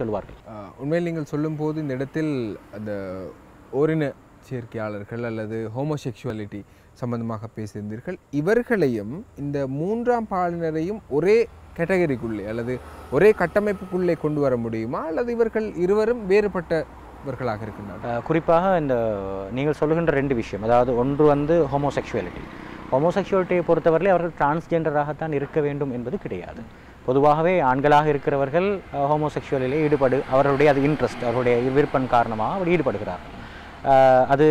சொல்லுவார்கள் ஆஹ் உண்மையில் நீங்கள் சொல்லும்போது இந்த இடத்தில் அந்த ஓரின சேர்க்கையாளர்கள் அல்லது ஹோமோசெக்சுவாலிட்டி சம்பந்தமாக பேசியிருந்தீர்கள் இவர்களையும் இந்த மூன்றாம் பாலினரையும் ஒரே கேட்டகரிக்குள்ளே அல்லது ஒரே கட்டமைப்புக்குள்ளே கொண்டு வர முடியுமா அல்லது இவர்கள் இருவரும் வேறுபட்டவர்களாக இருக்கின்றனர் அஹ் குறிப்பாக இந்த நீங்கள் சொல்லுகின்ற ரெண்டு விஷயம் அதாவது ஒன்று வந்து ஹோமோசெக்சுவாலிட்டி ஹோமோசெக்சுவாலிட்டியை பொறுத்தவரையில் அவர்கள் டிரான்ஸ்ஜெண்டராகத்தான் இருக்க வேண்டும் என்பது கிடையாது பொதுவாகவே ஆண்களாக இருக்கிறவர்கள் ஹோமோசெக்சுவலிலே ஈடுபடு அவர்களுடைய அது இன்ட்ரெஸ்ட் அவருடைய விருப்பம் காரணமாக அவர் ஈடுபடுகிறார் அஹ் அது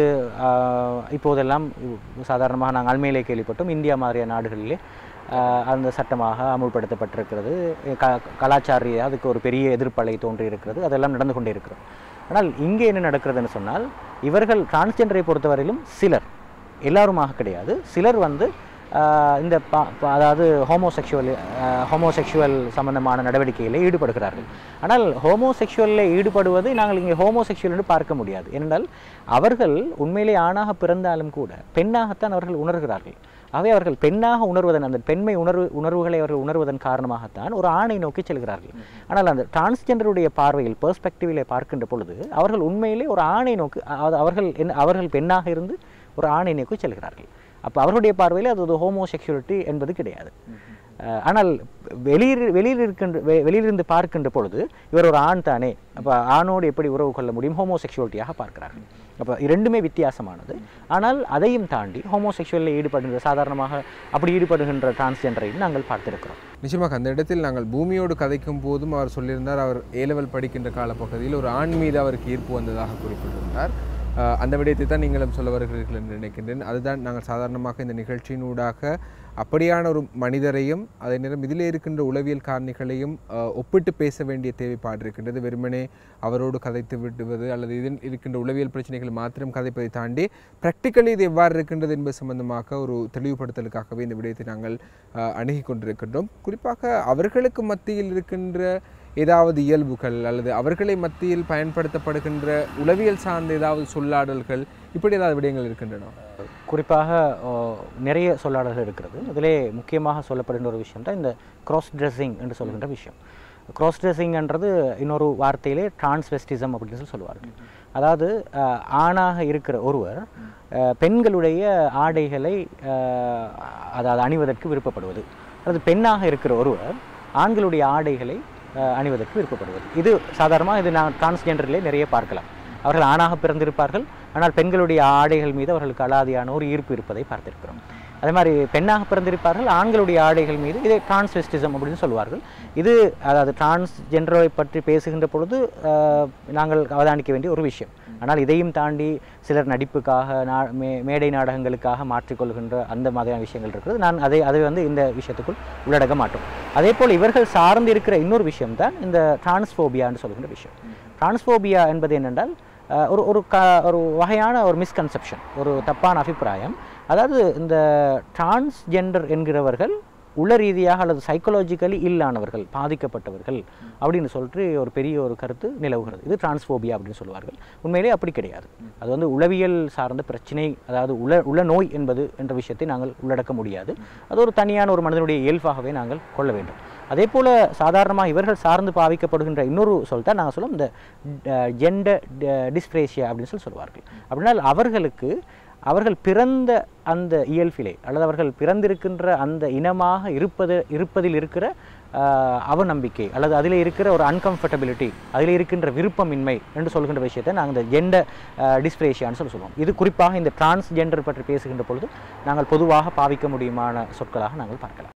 அஹ் இப்போதெல்லாம் சாதாரணமாக நாங்கள் அண்மையிலே கேள்விப்பட்டோம் இந்தியா மாதிரியான நாடுகளிலே அஹ் அந்த சட்டமாக அமுல்படுத்தப்பட்டிருக்கிறது க கலாச்சார ரீதியாக அதுக்கு ஒரு பெரிய எதிர்ப்பலை தோன்றி இருக்கிறது அதெல்லாம் நடந்து கொண்டே இருக்கிறது ஆனால் இங்கே என்ன நடக்கிறதுன்னு சொன்னால் இவர்கள் டிரான்ஸ்ஜெண்டரை பொறுத்தவரையிலும் சிலர் எல்லாருமாக கிடையாது சிலர் வந்து ஆஹ், இந்த பா பா- அதாவது ஹோமோசெக்சுவல் ஹோமோசெக்சுவல் சம்பந்தமான நடவடிக்கைகளில் ஈடுபடுகிறார்கள் ஆனால் ஹோமோசெக்சுவலில் ஈடுபடுவதை நாங்கள் இங்கே ஹோமோசெக்சுவல் என்று பார்க்க முடியாது ஏனென்றால் அவர்கள் உண்மையிலே ஆணாக பிறந்தாலும் கூட பெண்ணாகத்தான் அவர்கள் உணர்கிறார்கள் ஆகவே அவர்கள் பெண்ணாக உணர்வதன் அந்த பெண்மை உணர்வு உணர்வுகளை அவர்கள் உணர்வதன் காரணமாகத்தான் ஒரு ஆணை நோக்கி செல்கிறார்கள் ஆனால் அந்த டிரான்ஸ்ஜெண்டருடைய பார்வையில் பெர்ஸ்பெக்டிவிலே பார்க்கின்ற பொழுது அவர்கள் உண்மையிலே ஒரு ஆணை நோக்கி அதாவது அவர்கள் என்ன அவர்கள் பெண்ணாக இருந்து ஒரு ஆணை நோக்கி செல்கிறார்கள் அப்போ அவர்களுடைய பார்வையில் அது ஒரு ஹோமோசெக்சுவலிட்டி என்பது கிடையாது அஹ் ஆனால் வெளியில் வெளியில் இருக்கின்ற வெ- வெளியிலிருந்து பார்க்கின்ற பொழுது இவர் ஒரு ஆண் தானே அப்போ ஆணோடு எப்படி உறவு கொள்ள முடியும் ஹோமோசெக்சுவலிட்டியாக பார்க்கிறார்கள் அப்போ இரண்டுமே வித்தியாசமானது ஆனால் அதையும் தாண்டி ஹோமோசெக்சுவலில் ஈடுபடுகின்ற சாதாரணமாக அப்படி ஈடுபடுகின்ற டிரான்ஸ்ஜெண்டரையும் நாங்கள் பார்த்திருக்கிறோம் நிச்சயமாக அந்த இடத்தில் நாங்கள் பூமியோடு கதைக்கும் போதும் அவர் சொல்லியிருந்தார் அவர் ஏ லெவல் படிக்கின்ற காலப்பகுதியில் ஒரு ஆண் மீது அவருக்கு ஈர்ப்பு வந்ததாக குறிப்பிட்டிருந்தார் ஆஹ் அந்த விடயத்தை தான் நீங்களும் சொல்ல வருகிறீர்கள் என்று நினைக்கின்றேன் அதுதான் நாங்கள் சாதாரணமாக இந்த நிகழ்ச்சியினூடாக அப்படியான ஒரு மனிதரையும் அதே நேரம் இதிலே இருக்கின்ற உளவியல் காரணிகளையும் ஆஹ் ஒப்பிட்டு பேச வேண்டிய தேவைப்பாடு இருக்கின்றது வெறுமனே அவரோடு கதைத்து விடுவது அல்லது இதில் இருக்கின்ற உளவியல் பிரச்சனைகள் மாத்திரம் கதைப்பதை தாண்டி ப்ராக்டிக்கலி இது எவ்வாறு இருக்கின்றது என்பது சம்பந்தமாக ஒரு தெளிவுபடுத்தலுக்காகவே இந்த விடயத்தை நாங்கள் ஆஹ் அணுகி கொண்டிருக்கின்றோம் குறிப்பாக அவர்களுக்கு மத்தியில் இருக்கின்ற ஏதாவது இயல்புகள் அல்லது அவர்களை மத்தியில் பயன்படுத்தப்படுகின்ற உளவியல் சார்ந்த ஏதாவது சொல்லாடல்கள் இப்படி ஏதாவது விடயங்கள் இருக்கின்றன குறிப்பாக ஓ, நிறைய சொல்லாடல்கள் இருக்கிறது அதிலே முக்கியமாக சொல்லப்படுகின்ற ஒரு விஷயம் தான் இந்த கிராஸ் ட்ரெஸ்ஸிங் என்று சொல்கின்ற விஷயம் கிராஸ் ட்ரெஸ்ஸிங்ன்றது இன்னொரு வார்த்தையிலே டிரான்ஸ்வெஸ்டிசம் அப்படின்னு சொல்லி சொல்லுவார்கள் அதாவது அஹ், ஆணாக இருக்கிற ஒருவர் அஹ், பெண்களுடைய ஆடைகளை அஹ், அதாவது அணிவதற்கு விருப்பப்படுவது அல்லது பெண்ணாக இருக்கிற ஒருவர் ஆண்களுடைய ஆடைகளை அஹ், அணிவதற்கு விருப்பப்படுவது இது சாதாரணமாக இது நான் டிரான்ஸ்ஜெண்டரிலே நிறைய பார்க்கலாம் அவர்கள் ஆணாக பிறந்திருப்பார்கள் ஆனால் பெண்களுடைய ஆடைகள் மீது அவர்களுக்கு அலாதியான ஒரு ஈர்ப்பு இருப்பதை பார்த்திருக்கிறோம் அதே மாதிரி பெண்ணாக பிறந்திருப்பார்கள் ஆண்களுடைய ஆடைகள் மீது இதை டிரான்ஸ்வெஸ்டிசம் அப்படின்னு சொல்வார்கள் இது அதாவது டிரான்ஸ்ஜெண்டரை பற்றி பேசுகின்ற பொழுது ஆஹ், நாங்கள் அவதானிக்க வேண்டிய ஒரு விஷயம் ஆனால் இதையும் தாண்டி சிலர் நடிப்புக்காக நா மே மேடை நாடகங்களுக்காக மாற்றிக்கொள்கின்ற அந்த மாதிரியான விஷயங்கள் இருக்கிறது நான் அதை அதை வந்து இந்த விஷயத்துக்குள் உள்ளடக்க மாட்டோம் அதே போல் இவர்கள் சார்ந்து இருக்கிற இன்னொரு விஷயம் தான் இந்த டிரான்ஸ்ஃபோபியான்னு சொல்கின்ற விஷயம் டிரான்ஸ்ஃபோபியா என்பது என்னென்றால் அஹ், ஒரு ஒரு க ஒரு வகையான ஒரு மிஸ்கன்செப்ஷன் ஒரு தப்பான அபிப்பிராயம் அதாவது இந்த டிரான்ஸ்ஜெண்டர் என்கிறவர்கள் உள ரீதியாக அல்லது சைக்கலாஜிக்கலி இல்லானவர்கள் பாதிக்கப்பட்டவர்கள் அப்படின்னு சொல்லிட்டு ஒரு பெரிய ஒரு கருத்து நிலவுகிறது இது டிரான்ஸ்ஃபோபியா அப்படின்னு சொல்லுவார்கள் உண்மையிலே அப்படி கிடையாது அது வந்து உளவியல் சார்ந்த பிரச்சனை அதாவது உள உள நோய் என்பது என்ற விஷயத்தை நாங்கள் உள்ளடக்க முடியாது அது ஒரு தனியான ஒரு மனிதனுடைய இயல்பாகவே நாங்கள் கொள்ள வேண்டும் அதே போல சாதாரணமாக இவர்கள் சார்ந்து பாவிக்கப்படுகின்ற இன்னொரு சொல் தான் நாங்கள் சொல்லுவோம் இந்த ஜெண்டர் டிஸ்பிரேஷியா அப்படின்னு சொல்லி சொல்லுவார்கள் அப்படின்னா அவர்களுக்கு அவர்கள் பிறந்த அந்த இயல்பிலே அல்லது அவர்கள் பிறந்திருக்கின்ற அந்த இனமாக இருப்பது இருப்பதில் இருக்கிற ஆஹ், அவநம்பிக்கை அல்லது அதில் இருக்கிற ஒரு அன்கம்ஃபர்டபிலிட்டி அதில் இருக்கின்ற விருப்பமின்மை என்று சொல்கின்ற விஷயத்தை நாங்கள் இந்த ஜெண்டர் டிஸ்பிரேஷியான்னு சொல்லி சொல்லுவோம் இது குறிப்பாக இந்த டிரான்ஸ்ஜெண்டர் பற்றி பேசுகின்ற பொழுது நாங்கள் பொதுவாக பாவிக்க முடியுமான சொற்களாக நாங்கள் பார்க்கலாம்